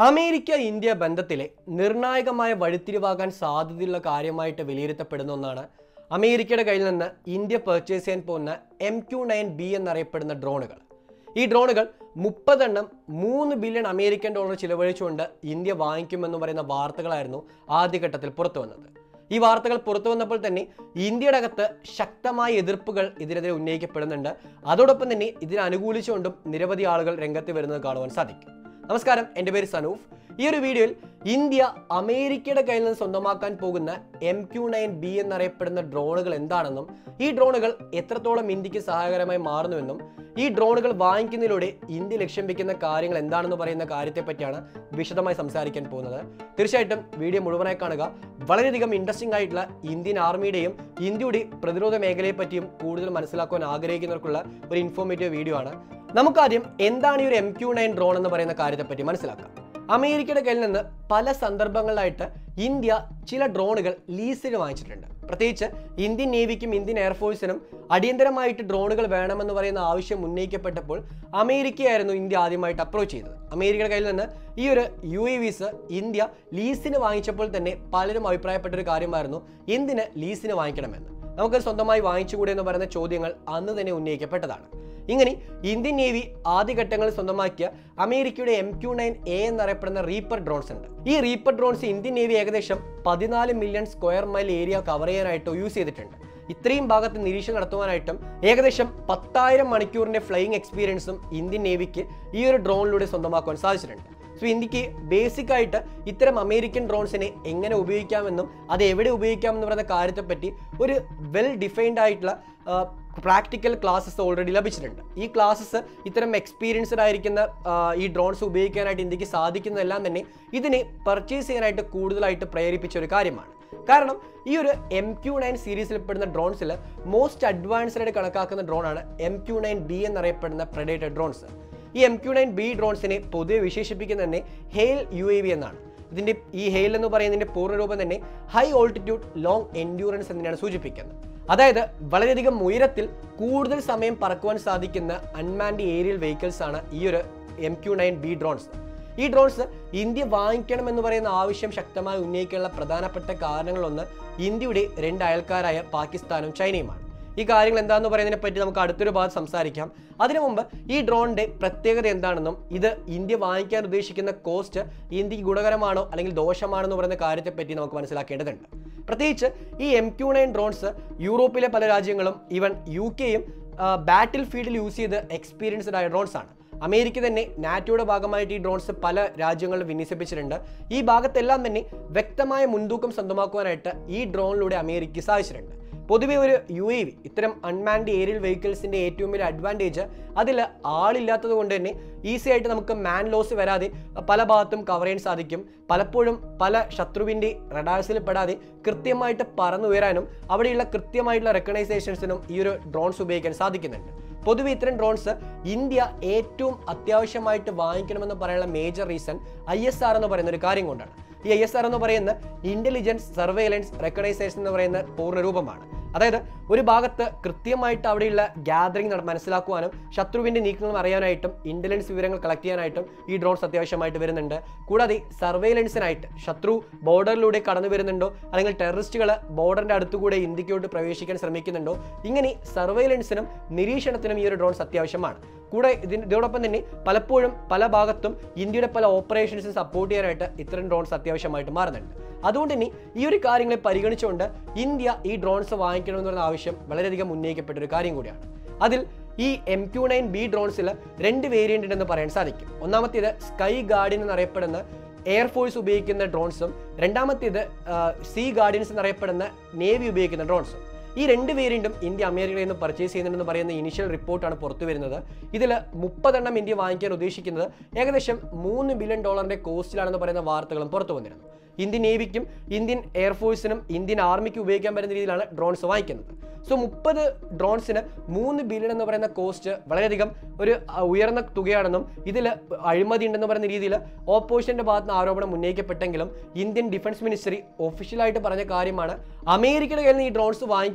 America India ബന്ധത്തിലെ നിർണായകമായ വഴിത്തിരിവാകാൻ സാധ്യതയുള്ള കാര്യമായിട്ട് വിലയിരുത്തപ്പെടുന്ന ഒന്നാണ് അമേരിക്കയുടെ കയ്യിൽ നിന്ന് ഇന്ത്യ പർച്ചേസ് ചെയ്യാൻ പോകുന്ന എം ക്യു നയൻ ബി എന്നറിയപ്പെടുന്ന ഡ്രോണുകൾ ഈ ഡ്രോണുകൾ മുപ്പതെണ്ണം മൂന്ന് ബില്യൺ അമേരിക്കൻ ഡോളർ ചിലവഴിച്ചുകൊണ്ട് ഇന്ത്യ വാങ്ങിക്കുമെന്ന് പറയുന്ന വാർത്തകളായിരുന്നു ആദ്യഘട്ടത്തിൽ പുറത്തു വന്നത് ഈ വാർത്തകൾ പുറത്തു വന്നപ്പോൾ തന്നെ ഇന്ത്യയുടെ അകത്ത് ശക്തമായ എതിർപ്പുകൾ ഇതിനെതിരെ ഉന്നയിക്കപ്പെടുന്നുണ്ട് അതോടൊപ്പം തന്നെ ഇതിനെ അനുകൂലിച്ചുകൊണ്ടും നിരവധി ആളുകൾ രംഗത്ത് വരുന്നത് കാണുവാൻ സാധിക്കും നമസ്കാരം എൻ്റെ പേര് സനൂഫ് ഈ ഒരു വീഡിയോയിൽ ഇന്ത്യ അമേരിക്കയുടെ കയ്യിൽ നിന്ന് സ്വന്തമാക്കാൻ പോകുന്ന എം ക്യു നയൻ ബി എന്നറിയപ്പെടുന്ന ഡ്രോണുകൾ എന്താണെന്നും ഈ ഡ്രോണുകൾ എത്രത്തോളം ഇന്ത്യക്ക് സഹായകരമായി മാറുന്നുവെന്നും ഈ ഡ്രോണുകൾ വാങ്ങിക്കുന്നതിലൂടെ ഇന്ത്യ ലക്ഷ്യം വെക്കുന്ന കാര്യങ്ങൾ എന്താണെന്ന് പറയുന്ന കാര്യത്തെ പറ്റിയാണ് വിശദമായി സംസാരിക്കാൻ പോകുന്നത് തീർച്ചയായിട്ടും വീഡിയോ മുഴുവനായി കാണുക വളരെയധികം ഇൻട്രസ്റ്റിംഗ് ആയിട്ടുള്ള ഇന്ത്യൻ ആർമിയുടെയും ഇന്ത്യയുടെ പ്രതിരോധ മേഖലയെ പറ്റിയും കൂടുതൽ മനസ്സിലാക്കുവാൻ ആഗ്രഹിക്കുന്നവർക്കുള്ള ഒരു ഇൻഫോർമേറ്റീവ് വീഡിയോ ആണ് നമുക്കാദ്യം എന്താണ് ഈ ഒരു എം ക്യു നയൻ ഡ്രോൺ എന്ന് പറയുന്ന കാര്യത്തെ പറ്റി മനസ്സിലാക്കാം അമേരിക്കയുടെ കയ്യിൽ നിന്ന് പല സന്ദർഭങ്ങളിലായിട്ട് ഇന്ത്യ ചില ഡ്രോണുകൾ ലീസിന് വാങ്ങിച്ചിട്ടുണ്ട് പ്രത്യേകിച്ച് ഇന്ത്യൻ നേവിക്കും ഇന്ത്യൻ എയർഫോഴ്സിനും അടിയന്തരമായിട്ട് ഡ്രോണുകൾ വേണമെന്ന് പറയുന്ന ആവശ്യം ഉന്നയിക്കപ്പെട്ടപ്പോൾ അമേരിക്കയായിരുന്നു ഇന്ത്യ ആദ്യമായിട്ട് അപ്രോച്ച് ചെയ്തത് അമേരിക്കയുടെ കയ്യിൽ നിന്ന് ഈ ഒരു യു എ വിസ് ഇന്ത്യ ലീസിന് വാങ്ങിച്ചപ്പോൾ തന്നെ പലരും അഭിപ്രായപ്പെട്ട ഒരു കാര്യമായിരുന്നു എന്തിന് ലീസിന് വാങ്ങിക്കണമെന്ന് നമുക്ക് സ്വന്തമായി വാങ്ങിച്ചുകൂടെ എന്ന് പറയുന്ന ചോദ്യങ്ങൾ അന്ന് തന്നെ ഉന്നയിക്കപ്പെട്ടതാണ് ഇങ്ങനെ ഇന്ത്യൻ നേവി ആദ്യഘട്ടങ്ങളിൽ സ്വന്തമാക്കിയ അമേരിക്കയുടെ എം ക്യു നയൻ എ എന്നറിയപ്പെടുന്ന റീപ്പർ ഡ്രോൺസ് ഉണ്ട് ഈ റീപ്പർ ഡ്രോൺസ് ഇന്ത്യൻ നേവി ഏകദേശം പതിനാല് million square mile area cover ചെയ്യാനായിട്ട് യൂസ് ചെയ്തിട്ടുണ്ട് ഇത്രയും ഭാഗത്ത് നിരീക്ഷണം നടത്തുവാനായിട്ടും ഏകദേശം പത്തായിരം മണിക്കൂറിന്റെ ഫ്ലൈയിങ് എക്സ്പീരിയൻസും ഇന്ത്യൻ നേവിക്ക് ഈ ഒരു ഡ്രോണിലൂടെ സ്വന്തമാക്കുവാൻ സാധിച്ചിട്ടുണ്ട് സോ ഇന്ത്യക്ക് ബേസിക് ആയിട്ട് ഇത്തരം അമേരിക്കൻ ഡ്രോൺസിനെ എങ്ങനെ ഉപയോഗിക്കാമെന്നും അത് എവിടെ ഉപയോഗിക്കാമെന്ന് പറയുന്ന കാര്യത്തെപ്പറ്റി ഒരു വെൽ ഡിഫൈൻഡ് ആയിട്ടുള്ള പ്രാക്ടിക്കൽ ക്ലാസ്സസ് ഓൾറെഡി ലഭിച്ചിട്ടുണ്ട് ഈ ക്ലാസ്സസ് ഇത്തരം എക്സ്പീരിയൻസ്ഡ് ആയിരിക്കുന്ന ആ, ഈ ഡ്രോൺസ് ഉപയോഗിക്കാനായിട്ട് ഇന്ത്യക്ക് സാധിക്കുന്നതെല്ലാം തന്നെ ഇതിനെ പർച്ചേസ് ചെയ്യാനായിട്ട് കൂടുതലായിട്ട് പ്രേരിപ്പിച്ച ഒരു കാര്യമാണ് കാരണം ഈ ഒരു എം ക്യു നയൻ സീരീസിൽ പെടുന്ന ഡ്രോൺസിൽ മോസ്റ്റ് അഡ്വാൻസ്ഡ് ആയിട്ട് കണക്കാക്കുന്ന ഡ്രോണാണ് എം ക്യു നയൻ ബി എന്നറിയപ്പെടുന്ന പ്രഡേറ്റഡ് ഡ്രോൺസ് ഈ എം ക്യു നയൻ ബി ഡ്രോൺസിനെ പൊതുവെ വിശേഷിപ്പിക്കുന്നത് തന്നെ ഹെയിൽ യു എ വി എന്നാണ് ഇതിന്റെ ഈ ഹെയിൽ എന്ന് പറയുന്നതിന്റെ പൂർണ്ണരൂപം തന്നെ ഹൈ ഓൾട്ടിറ്റ്യൂഡ് ലോങ് എൻഡ്യൂറൻസ് എന്നതിനാണ് സൂചിപ്പിക്കുന്നത് അതായത് വളരെയധികം ഉയരത്തിൽ കൂടുതൽ സമയം പറക്കുവാൻ സാധിക്കുന്ന അൺമാൻഡ് ഏരിയൽ വെഹിക്കിൾസ് ആണ് ഈ ഒരു M Q nine B drones ഈ ഡ്രോൺസ് ഇന്ത്യ വാങ്ങിക്കണം എന്ന് പറയുന്ന ആവശ്യം ശക്തമായി ഉന്നയിക്കാനുള്ള പ്രധാനപ്പെട്ട കാരണങ്ങളൊന്ന് ഇന്ത്യയുടെ രണ്ട് അയൽക്കാരായ പാകിസ്ഥാനും ചൈനയുമാണ് ഈ കാര്യങ്ങൾ എന്താണെന്ന് പറയുന്നതിനെ പറ്റി നമുക്ക് അടുത്തൊരു ഭാഗത്ത് സംസാരിക്കാം അതിനു മുമ്പ് ഈ ഡ്രോണിന്റെ പ്രത്യേകത എന്താണെന്നും ഇത് ഇന്ത്യ വാങ്ങിക്കാൻ ഉദ്ദേശിക്കുന്ന കോസ്റ്റ് ഇന്ത്യക്ക് ഗുണകരമാണോ അല്ലെങ്കിൽ ദോഷമാണെന്ന് പറയുന്ന കാര്യത്തെപ്പറ്റി നമുക്ക് മനസ്സിലാക്കേണ്ടതുണ്ട് പ്രത്യേകിച്ച് ഈ എം ക്യു നയൻ ഡ്രോൺസ് യൂറോപ്പിലെ പല രാജ്യങ്ങളും ഈവൻ യു കെയും ബാറ്റിൽ ഫീൽഡിൽ യൂസ് ചെയ്ത് എക്സ്പീരിയൻസ്ഡ് ആയ ഡ്രോൺസ് ആണ് അമേരിക്ക തന്നെ നാറ്റോയുടെ ഭാഗമായിട്ട് ഈ ഡ്രോൺസ് പല രാജ്യങ്ങളിലും വിന്യസിപ്പിച്ചിട്ടുണ്ട് ഈ ഭാഗത്തെല്ലാം തന്നെ വ്യക്തമായ മുൻതൂക്കം സ്വന്തമാക്കുവാനായിട്ട് ഈ ഡ്രോണിലൂടെ അമേരിക്കയ്ക്ക് സാധിച്ചിട്ടുണ്ട് പൊതുവെ ഒരു യു എ വി ഇത്തരം അൺമാൻഡ് ഏരിയൽ വെഹിക്കിൾസിന്റെ ഏറ്റവും വലിയ അഡ്വാൻറ്റേജ് അതിൽ ആളില്ലാത്തത് കൊണ്ട് തന്നെ ഈസി ആയിട്ട് നമുക്ക് മാൻ ലോസ് വരാതെ പല ഭാഗത്തും കവർ ചെയ്യാൻ സാധിക്കും പലപ്പോഴും പല ശത്രുവിൻ്റെ റഡാഴ്സിൽ പെടാതെ കൃത്യമായിട്ട് പറന്നുയരാനും അവിടെയുള്ള കൃത്യമായിട്ടുള്ള റെക്കഗ്നൈസേഷൻസിനും ഈ ഒരു ഡ്രോൺസ് ഉപയോഗിക്കാൻ സാധിക്കുന്നുണ്ട് പൊതുവെ ഇത്തരം ഡ്രോൺസ് ഇന്ത്യ ഏറ്റവും അത്യാവശ്യമായിട്ട് വാങ്ങിക്കണമെന്ന് പറയാനുള്ള major reason I S R എന്ന് പറയുന്ന ഒരു കാര്യം കൊണ്ടാണ് ഈ ഐ എസ് ആർ എന്ന് പറയുന്ന ഇന്റലിജൻസ് സർവേലൻസ് റെക്കഗ്നൈസേഷൻ എന്ന് പറയുന്ന പൂർണ്ണരൂപമാണ് അതായത് ഒരു ഭാഗത്ത് കൃത്യമായിട്ട് അവിടെയുള്ള ഗ്യാതറിംഗ് മനസ്സിലാക്കുവാനും ശത്രുവിന്റെ നീക്കങ്ങൾ അറിയാനായിട്ടും ഇന്റലിജൻസ് വിവരങ്ങൾ കളക്ട് ചെയ്യാനായിട്ടും ഈ ഡ്രോൺസ് അത്യാവശ്യമായിട്ട് വരുന്നുണ്ട് കൂടാതെ സർവേലൻസിനായിട്ട് ശത്രു ബോർഡറിലൂടെ കടന്നു വരുന്നുണ്ടോ അല്ലെങ്കിൽ ടെററിസ്റ്റുകൾ ബോർഡറിന്റെ അടുത്തുകൂടെ ഇന്ത്യക്കോട്ട് പ്രവേശിക്കാൻ ശ്രമിക്കുന്നുണ്ടോ ഇങ്ങനെ സർവേലൻസിനും നിരീക്ഷണത്തിനും ഈ ഒരു ഡ്രോൺസ് അത്യാവശ്യമാണ് കൂടെ ഇതിന് ഇതോടൊപ്പം തന്നെ പലപ്പോഴും പല ഭാഗത്തും ഇന്ത്യയുടെ പല ഓപ്പറേഷൻസും സപ്പോർട്ട് ചെയ്യാനായിട്ട് ഇത്തരം ഡ്രോൺസ് അത്യാവശ്യമായിട്ട് മാറുന്നുണ്ട് അതുകൊണ്ട് തന്നെ ഈ ഒരു കാര്യങ്ങളെ പരിഗണിച്ചുകൊണ്ട് ഇന്ത്യ ഈ ഡ്രോൺസ് വാങ്ങിക്കണമെന്ന് പറയുന്ന ആവശ്യം വളരെയധികം ഉന്നയിക്കപ്പെട്ട ഒരു കാര്യം കൂടിയാണ് അതിൽ ഈ എം ക്യു നയൻ ബി ഡ്രോൺസിൽ രണ്ട് വേരിയന്റ് ഉണ്ടെന്ന് പറയാൻ സാധിക്കും ഒന്നാമത്തേത് സ്കൈ ഗാർഡിയൻ എന്നറിയപ്പെടുന്ന എയർഫോഴ്സ് ഉപയോഗിക്കുന്ന ഡ്രോൺസും രണ്ടാമത്തേത് സീ ഗാർഡിയൻസ് എന്നറിയപ്പെടുന്ന നേവി ഉപയോഗിക്കുന്ന ഡ്രോൺസും ഈ രണ്ട് വേരിയന്റും ഇന്ത്യ അമേരിക്കയിൽ നിന്ന് പർച്ചേസ് ചെയ്യുന്നുണ്ടെന്ന് പറയുന്ന ഇനിഷ്യൽ റിപ്പോർട്ടാണ് പുറത്തു വരുന്നത് ഇതിൽ മുപ്പതെണ്ണം ഇന്ത്യ വാങ്ങിക്കാൻ ഉദ്ദേശിക്കുന്നത് ഏകദേശം മൂന്ന് ബില്യൺ ഡോളറിന്റെ കോസ്റ്റിലാണെന്ന് പറയുന്ന വാർത്തകളും പുറത്തു വന്നിരുന്നു ഇന്ത്യൻ നേവിക്കും ഇന്ത്യൻ എയർഫോഴ്സിനും ഇന്ത്യൻ ആർമിക്കും ഉപയോഗിക്കാൻ പറ്റുന്ന രീതിയിലാണ് ഡ്രോൺസ് വാങ്ങിക്കുന്നത് സോ മുപ്പത് ഡ്രോൺസിന് മൂന്ന് ബില്യൺ എന്ന് പറയുന്ന കോസ്റ്റ് വളരെയധികം ഒരു അഹ്, ഉയർന്ന തുകയാണെന്നും ഇതിൽ അഴിമതി ഉണ്ടെന്ന് പറയുന്ന രീതിയിൽ ഓപ്പോസിഷന്റെ ഭാഗത്ത് നിന്ന് ആരോപണം ഉന്നയിക്കപ്പെട്ടെങ്കിലും ഇന്ത്യൻ ഡിഫൻസ് മിനിസ്റ്ററി ഒഫീഷ്യലായിട്ട് പറഞ്ഞ കാര്യമാണ് അമേരിക്കയുടെ കയ്യിൽ നിന്ന് ഈ ഡ്രോൺസ് വാങ്ങിക്കുക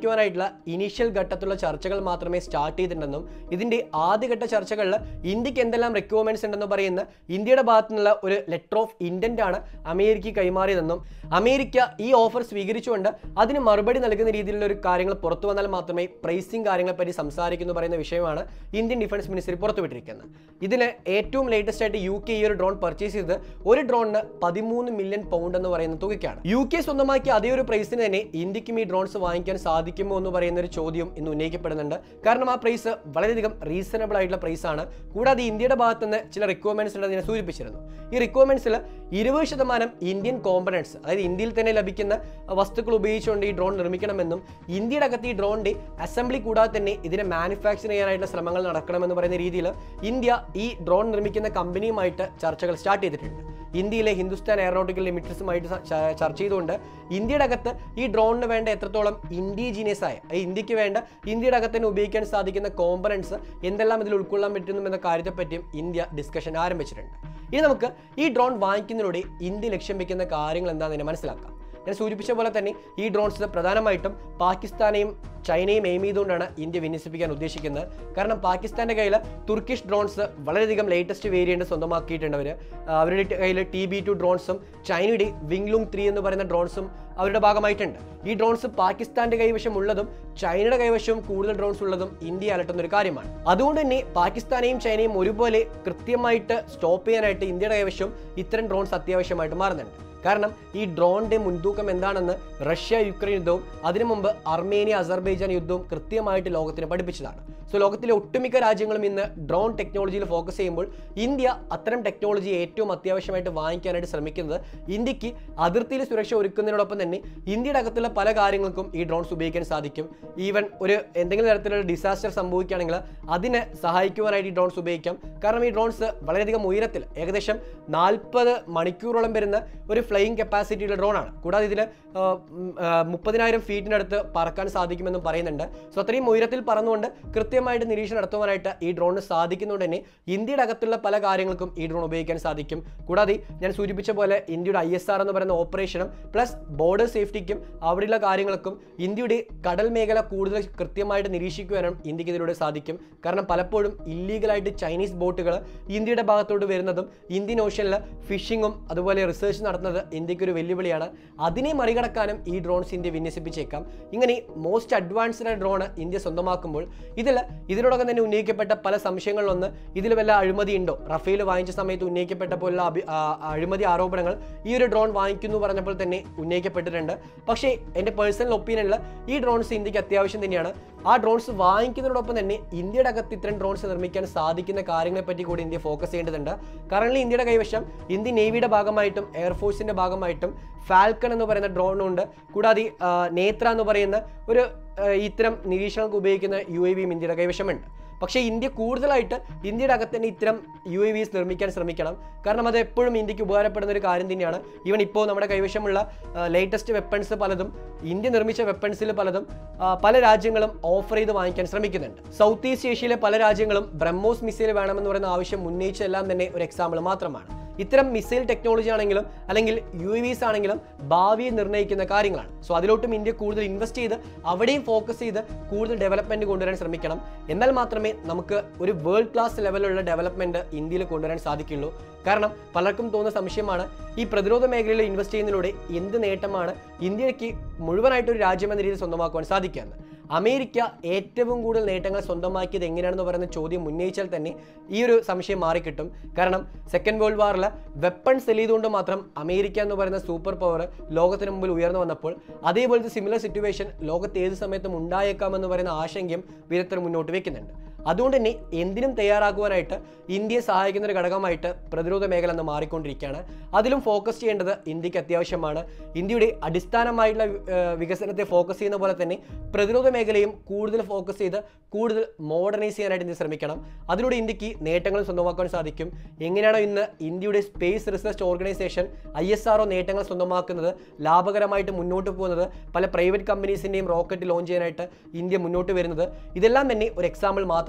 വാങ്ങിക്കുവാനായിട്ടുള്ള ഇനീഷ്യൽ ഘട്ടത്തിലുള്ള ചർച്ചകൾ മാത്രമേ സ്റ്റാർട്ട് ചെയ്തിട്ടുണ്ടെന്നും ഇതിന്റെ ആദ്യഘട്ട ചർച്ചകളിൽ ഇന്ത്യക്ക് എന്തെല്ലാം റിക്വയർമെന്റ്സ് ഉണ്ടെന്ന് പറയുന്ന ഇന്ത്യയുടെ ഭാഗത്തു നിന്നുള്ള ഒരു ലെറ്റർ ഓഫ് ഇന്റന്റ് ആണ് അമേരിക്ക കൈമാറിയതെന്നും അമേരിക്ക ഈ ഓഫർ സ്വീകരിച്ചുകൊണ്ട് അതിന് മറുപടി നൽകുന്ന രീതിയിലുള്ള ഒരു കാര്യങ്ങൾ പുറത്തു വന്നാൽ മാത്രമേ പ്രൈസിംഗ് കാര്യങ്ങളെപ്പറ്റി സംസാരിക്കുന്നു പറയുന്ന വിഷയമാണ് ഇന്ത്യൻ ഡിഫൻസ് മിനിസ്റ്ററി പുറത്തുവിട്ടിരിക്കുന്നത് ഇതിന് ഏറ്റവും ലേറ്റസ്റ്റ് ആയിട്ട് യു കെ ഈ ഒരു ഡ്രോൺ പർച്ചേസ് ചെയ്തത് ഒരു ഡ്രോണിന് പതിമൂന്ന് മില്യൺ പൗണ്ട് എന്ന് പറയുന്ന തുകയ്ക്കാണ് യു കെ സ്വന്തമാക്കിയ അതേ ഒരു പ്രൈസിന് തന്നെ ഇന്ത്യക്കും ഈ ഡ്രോൺസ് വാങ്ങിക്കാൻ സാധിക്കുമോ എന്ന് പറയുന്ന ഒരു ചോദ്യം ഇന്ന് ഉന്നയിക്കപ്പെടുന്നുണ്ട് കാരണം ആ പ്രൈസ് വളരെയധികം റീസണബിൾ ആയിട്ടുള്ള പ്രൈസ് ആണ് കൂടാതെ ഇന്ത്യയുടെ ഭാഗത്ത് നിന്ന് ചില റിക്വയർമെന്റ്സ് ഉണ്ടെന്ന് ഞാൻ സൂചിപ്പിച്ചിരുന്നു ഈ റിക്വയർമെന്റ്സിൽ ഇരുപത് ശതമാനം ഇന്ത്യൻ കോമ്പണൻസ് അതായത് ഇന്ത്യയിൽ തന്നെ ലഭിക്കുന്ന വസ്തുക്കൾ ഉപയോഗിച്ചുകൊണ്ട് ഈ ഡ്രോൺ നിർമ്മിക്കണമെന്നും ഇന്ത്യയുടെ അകത്ത് ഈ ഡ്രോണിന്റെ അസംബ്ലി കൂടാതെ തന്നെ ഇതിനെ മാനുഫാക്ചർ ചെയ്യാനായിട്ടുള്ള ശ്രമങ്ങൾ നടക്കണമെന്ന് പറയുന്ന രീതിയിൽ ഇന്ത്യ ഈ ഡ്രോൺ നിർമ്മിക്കുന്ന കമ്പനിയുമായിട്ട് ചർച്ചകൾ സ്റ്റാർട്ട് ചെയ്തിട്ടുണ്ട് ഇന്ത്യയിലെ ഹിന്ദുസ്ഥാൻ എയറോട്ടിക്കൽ ലിമിറ്റഡ്സുമായിട്ട് സ- ച- ചർച്ച ചെയ്തുകൊണ്ട് ഇന്ത്യയുടെ അകത്ത് ഈ ഡ്രോണിന് വേണ്ട എത്രത്തോളം ഇൻഡിജീനിയസ് ആയ ഈ ഇന്ത്യക്ക് വേണ്ട ഇന്ത്യയുടെ അകത്ത് തന്നെ ഉപയോഗിക്കാൻ സാധിക്കുന്ന കോമ്പണൻസ് എന്തെല്ലാം ഇതിൽ ഉൾക്കൊള്ളാൻ പറ്റുന്നു എന്ന കാര്യത്തെപ്പറ്റിയും ഇന്ത്യ ഡിസ്കഷൻ ആരംഭിച്ചിട്ടുണ്ട് ഇനി നമുക്ക് ഈ ഡ്രോൺ വാങ്ങിക്കുന്നതിലൂടെ ഇന്ത്യ ലക്ഷ്യം വെക്കുന്ന കാര്യങ്ങൾ എന്താണെന്ന് മനസ്സിലാക്കാം ഞാൻ സൂചിപ്പിച്ച പോലെ തന്നെ ഈ ഡ്രോൺസ് പ്രധാനമായിട്ടും പാകിസ്ഥാനെയും ചൈനയും എയിം ചെയ്തുകൊണ്ടാണ് ഇന്ത്യ വിന്യസിപ്പിക്കാൻ ഉദ്ദേശിക്കുന്നത് കാരണം പാകിസ്ഥാന്റെ കയ്യിൽ തുർക്കിഷ് ഡ്രോൺസ് വളരെയധികം ലേറ്റസ്റ്റ് വേരിയന്റ് സ്വന്തമാക്കിയിട്ടുണ്ട് അവർ അവരുടെ കയ്യിൽ ടി ബി ടു ഡ്രോൺസും ചൈനയുടെ വിങ്ലുങ് ത്രീ എന്ന് പറയുന്ന ഡ്രോൺസും അവരുടെ ഭാഗമായിട്ടുണ്ട് ഈ ഡ്രോൺസ് പാകിസ്ഥാന്റെ കൈവശം ഉള്ളതും ചൈനയുടെ കൈവശവും കൂടുതൽ ഡ്രോൺസ് ഉള്ളതും ഇന്ത്യ അലട്ടുന്ന ഒരു കാര്യമാണ് അതുകൊണ്ട് തന്നെ പാകിസ്ഥാനെയും ചൈനയും ഒരുപോലെ കൃത്യമായിട്ട് സ്റ്റോപ്പ് ചെയ്യാനായിട്ട് ഇന്ത്യയുടെ കൈവശം ഇത്തരം ഡ്രോൺസ് അത്യാവശ്യമായിട്ട് മാറുന്നുണ്ട് കാരണം ഈ ഡ്രോണിന്റെ മുൻതൂക്കം എന്താണെന്ന് റഷ്യ യുക്രൈൻ യുദ്ധവും അതിനു മുമ്പ് അർമേനിയ അസർബൈജാൻ യുദ്ധവും കൃത്യമായിട്ട് ലോകത്തിന് പഠിപ്പിച്ചതാണ് സോ ലോകത്തിലെ ഒട്ടുമിക്ക രാജ്യങ്ങളും ഇന്ന് ഡ്രോൺ ടെക്നോളജിയിൽ ഫോക്കസ് ചെയ്യുമ്പോൾ ഇന്ത്യ അത്തരം ടെക്നോളജി ഏറ്റവും അത്യാവശ്യമായിട്ട് വാങ്ങിക്കാനായിട്ട് ശ്രമിക്കുന്നത് ഇന്ത്യക്ക് അതിർത്തിയിൽ സുരക്ഷ ഒരുക്കുന്നതിനോടൊപ്പം തന്നെ ഇന്ത്യയുടെ അകത്തുള്ള പല കാര്യങ്ങൾക്കും ഈ ഡ്രോൺസ് ഉപയോഗിക്കാൻ സാധിക്കും ഈവൻ ഒരു എന്തെങ്കിലും തരത്തിലുള്ള ഡിസാസ്റ്റർ സംഭവിക്കുകയാണെങ്കിൽ അതിനെ സഹായിക്കുവാനായിട്ട് ഈ ഡ്രോൺസ് ഉപയോഗിക്കാം കാരണം ഈ ഡ്രോൺസ് വളരെയധികം ഉയരത്തിൽ ഏകദേശം നാൽപ്പത് മണിക്കൂറോളം വരുന്ന ഒരു ഫ്ലൈയിങ് കപ്പാസിറ്റിയുള്ള ഡ്രോണാണ് കൂടാതെ ഇതിന് മുപ്പതിനായിരം ഫീറ്റിനടുത്ത് പറക്കാൻ സാധിക്കുമെന്നും പറയുന്നുണ്ട് സോ അത്രയും ഉയരത്തിൽ പറന്നുകൊണ്ട് കൃത്യമായിട്ട് നിരീക്ഷണം നടത്തുവാനായിട്ട് ഈ ഡ്രോണിന് സാധിക്കുന്നതുകൊണ്ട് തന്നെ ഇന്ത്യയുടെ അകത്തുള്ള പല കാര്യങ്ങൾക്കും ഈ ഡ്രോൺ ഉപയോഗിക്കാൻ സാധിക്കും കൂടാതെ ഞാൻ സൂചിപ്പിച്ച പോലെ ഇന്ത്യയുടെ ഐ എസ് ആർ എന്ന് പറയുന്ന ഓപ്പറേഷനും പ്ലസ് ബോർഡർ സേഫ്റ്റിക്കും അവിടെയുള്ള കാര്യങ്ങൾക്കും ഇന്ത്യയുടെ കടൽ മേഖല കൂടുതൽ കൃത്യമായിട്ട് നിരീക്ഷിക്കുവാനും ഇന്ത്യക്ക് ഇതിലൂടെ സാധിക്കും കാരണം പലപ്പോഴും ഇല്ലീഗലായിട്ട് ചൈനീസ് ബോട്ടുകൾ ഇന്ത്യയുടെ ഭാഗത്തോട്ട് വരുന്നതും ഇന്ത്യൻ ഓഷ്യനിൽ ഫിഷിങ്ങും അതുപോലെ റിസർച്ച് നടത്തുന്നത് ഇന്ത്യക്ക് ഒരു വെല്ലുവിളിയാണ് അതിനെ മറികടക്കാനും ഈ ഡ്രോൺസ് ഇന്ത്യ വിന്യസിപ്പിച്ചേക്കാം ഇങ്ങനെ മോസ്റ്റ് അഡ്വാൻസ്ഡ് ഡ്രോൺ ഇന്ത്യ സ്വന്തമാക്കുമ്പോൾ ഇതിൽ ഇതിനോടകം തന്നെ ഉന്നയിക്കപ്പെട്ട പല സംശയങ്ങളിലൊന്ന് ഇതിൽ വല്ല അഴിമതി ഉണ്ടോ റഫേൽ വാങ്ങിച്ച സമയത്ത് ഉന്നയിക്കപ്പെട്ട പോലുള്ള അഭി ആ, അഴിമതി ആരോപണങ്ങൾ ഈ ഒരു ഡ്രോൺ വാങ്ങിക്കുന്നു പറഞ്ഞപ്പോൾ തന്നെ ഉന്നയിക്കപ്പെട്ടിട്ടുണ്ട് പക്ഷേ എൻ്റെ പേഴ്സണൽ ഒപ്പീനിയനിൽ ഈ ഡ്രോൺസ് ഇന്ത്യക്ക് അത്യാവശ്യം തന്നെയാണ് ആ ഡ്രോൺസ് വാങ്ങിക്കുന്നതോടൊപ്പം തന്നെ ഇന്ത്യയുടെ അകത്ത് ഇത്തരം ഡ്രോൺസ് നിർമ്മിക്കാൻ സാധിക്കുന്ന കാര്യങ്ങളെ പറ്റി കൂടി ഇന്ത്യ ഫോക്കസ് ചെയ്യേണ്ടതുണ്ട് കറന്റ് ഇന്ത്യയുടെ കൈവശം ഇന്ത്യൻ നേവിയുടെ ഭാഗമായിട്ടും എയർഫോഴ്സിന്റെ ഭാഗമായിട്ടും ഫാൽക്കൺ എന്ന് പറയുന്ന ഡ്രോണുണ്ട് കൂടാതെ ആ, നേത്ര എന്ന് പറയുന്ന ഒരു ആ, ഇത്തരം നിരീക്ഷണങ്ങൾക്ക് ഉപയോഗിക്കുന്ന യു എ വിയും ഇന്ത്യയുടെ കൈവശമുണ്ട് പക്ഷേ ഇന്ത്യ കൂടുതലായിട്ട് ഇന്ത്യയുടെ അകത്ത് തന്നെ ഇത്തരം യു എ വിസ് നിർമ്മിക്കാൻ ശ്രമിക്കണം കാരണം അത് എപ്പോഴും ഇന്ത്യക്ക് ഉപകാരപ്പെടുന്ന ഒരു കാര്യം തന്നെയാണ് ഈവൻ ഇപ്പോൾ നമ്മുടെ കൈവശമുള്ള ലേറ്റസ്റ്റ് വെപ്പൺസ് പലതും ഇന്ത്യ നിർമ്മിച്ച വെപ്പൺസിൽ പലതും ആ, പല രാജ്യങ്ങളും ഓഫർ ചെയ്ത് വാങ്ങിക്കാൻ ശ്രമിക്കുന്നുണ്ട് സൗത്ത് ഈസ്റ്റ് ഏഷ്യയിലെ പല രാജ്യങ്ങളും ബ്രഹ്മോസ് മിസൈൽ വേണമെന്ന് പറയുന്ന ആവശ്യം ഉന്നയിച്ചെല്ലാം തന്നെ ഒരു എക്സാമ്പിൾ മാത്രമാണ് ഇത്തരം മിസൈൽ ടെക്നോളജി ആണെങ്കിലും അല്ലെങ്കിൽ യു എ വിസ് ആണെങ്കിലും ഭാവിയെ നിർണ്ണയിക്കുന്ന കാര്യങ്ങളാണ് സോ അതിലോട്ടും ഇന്ത്യ കൂടുതൽ ഇൻവെസ്റ്റ് ചെയ്ത് അവിടെയും ഫോക്കസ് ചെയ്ത് കൂടുതൽ ഡെവലപ്മെന്റ് കൊണ്ടുവരാൻ ശ്രമിക്കണം എന്നാൽ മാത്രമേ നമുക്ക് ഒരു വേൾഡ് ക്ലാസ് ലെവലിലുള്ള ഡെവലപ്മെന്റ് ഇന്ത്യയിൽ കൊണ്ടുവരാൻ സാധിക്കുള്ളൂ കാരണം പലർക്കും തോന്നുന്ന സംശയമാണ് ഈ പ്രതിരോധ മേഖലയിൽ ഇൻവെസ്റ്റ് ചെയ്യുന്നതിലൂടെ എന്ത് നേട്ടമാണ് ഇന്ത്യക്ക് മുഴുവനായിട്ട് ഒരു രാജ്യം എന്ന രീതിയിൽ സ്വന്തമാക്കുവാൻ സാധിക്കുകയെന്ന് അമേരിക്ക ഏറ്റവും കൂടുതൽ നേട്ടങ്ങൾ സ്വന്തമാക്കിയത് എങ്ങനെയാണെന്ന് പറയുന്ന ചോദ്യം ഉന്നയിച്ചാൽ തന്നെ ഈ ഒരു സംശയം മാറിക്കിട്ടും കാരണം സെക്കൻഡ് വേൾഡ് വാറിൽ വെപ്പൺ സെൽ ചെയ്തുകൊണ്ട് മാത്രം അമേരിക്ക എന്ന് പറയുന്ന സൂപ്പർ പവർ ലോകത്തിന് മുമ്പിൽ ഉയർന്നു വന്നപ്പോൾ അതേപോലത്തെ സിമിലർ സിറ്റുവേഷൻ ലോകത്ത് ഏത് സമയത്തും ഉണ്ടായേക്കാമെന്ന് പറയുന്ന ആശങ്കയും വിദഗ്ധർ മുന്നോട്ട് വെക്കുന്നുണ്ട് അതുകൊണ്ട് തന്നെ എന്തിനും തയ്യാറാക്കുവാനായിട്ട് ഇന്ത്യയെ സഹായിക്കുന്ന ഒരു ഘടകമായിട്ട് പ്രതിരോധ മേഖല എന്ന് മാറിക്കൊണ്ടിരിക്കുകയാണ് അതിലും ഫോക്കസ് ചെയ്യേണ്ടത് ഇന്ത്യക്ക് അത്യാവശ്യമാണ് ഇന്ത്യയുടെ അടിസ്ഥാനമായിട്ടുള്ള ഏർ, വികസനത്തെ ഫോക്കസ് ചെയ്യുന്ന പോലെ തന്നെ പ്രതിരോധ മേഖലയും കൂടുതൽ ഫോക്കസ് ചെയ്ത് കൂടുതൽ മോഡേണൈസ് ചെയ്യാനായിട്ട് ഇന്ത്യ ശ്രമിക്കണം അതിലൂടെ ഇന്ത്യക്ക് നേട്ടങ്ങൾ സ്വന്തമാക്കാൻ സാധിക്കും എങ്ങനെയാണോ ഇന്ന് ഇന്ത്യയുടെ space research organisation I S R നേട്ടങ്ങൾ സ്വന്തമാക്കുന്നത് ലാഭകരമായിട്ട് മുന്നോട്ട് പോകുന്നത് പല പ്രൈവറ്റ് കമ്പനീസിൻ്റെയും റോക്കറ്റ് ലോഞ്ച് ചെയ്യാനായിട്ട് ഇന്ത്യ മുന്നോട്ട് വരുന്നത് ഇതെല്ലാം തന്നെ ഒരു എക്സാമ്പിൾ മാത്രമാണ്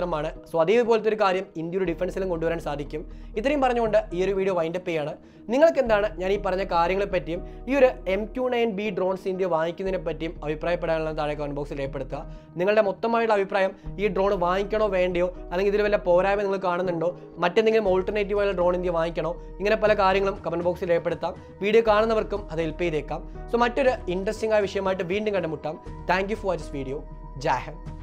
ആയുധമാണ് സോ അതേപോലത്തെ ഒരു കാര്യം ഇന്ത്യയുടെ ഡിഫൻസിലും കൊണ്ടുവരാൻ സാധിക്കും ഇത്രയും പറഞ്ഞുകൊണ്ട് ഈ ഒരു വീഡിയോ വൈൻഡപ്പ് ചെയ്യാണ് നിങ്ങൾക്ക് എന്താണ് ഞാൻ ഈ പറഞ്ഞ കാര്യങ്ങളെ പറ്റിയും ഈ ഒരു M Q nine B drones India വാങ്ങിക്കുന്നതിനെ പറ്റിയും അഭിപ്രായപ്പെടാനുള്ള താഴെ കമന്റ് ബോക്സിൽ രേഖപ്പെടുത്തുക നിങ്ങളുടെ മൊത്തമായുള്ള അഭിപ്രായം ഈ ഡ്രോൺ വാങ്ങിക്കണോ വേണ്ടയോ അല്ലെങ്കിൽ ഇതിൽ വല്ല പോരായ്മ നിങ്ങൾ കാണുന്നുണ്ടോ മറ്റെന്തെങ്കിലും ഓൾട്ടർനേറ്റീവായ ഡ്രോൺ ഇന്ത്യ വാങ്ങിക്കണോ ഇങ്ങനെ പല കാര്യങ്ങളും കമന്റ് ബോക്സിൽ രേഖപ്പെടുത്താം വീഡിയോ കാണുന്നവർക്കും അത് ഹെൽപ്പ് ചെയ്തേക്കാം സോ മറ്റൊരു ഇൻട്രസ്റ്റിംഗ് ആയ വിഷയമായിട്ട് വീണ്ടും കണ്ടുമുട്ടാം thank you for this video ജാഹൻ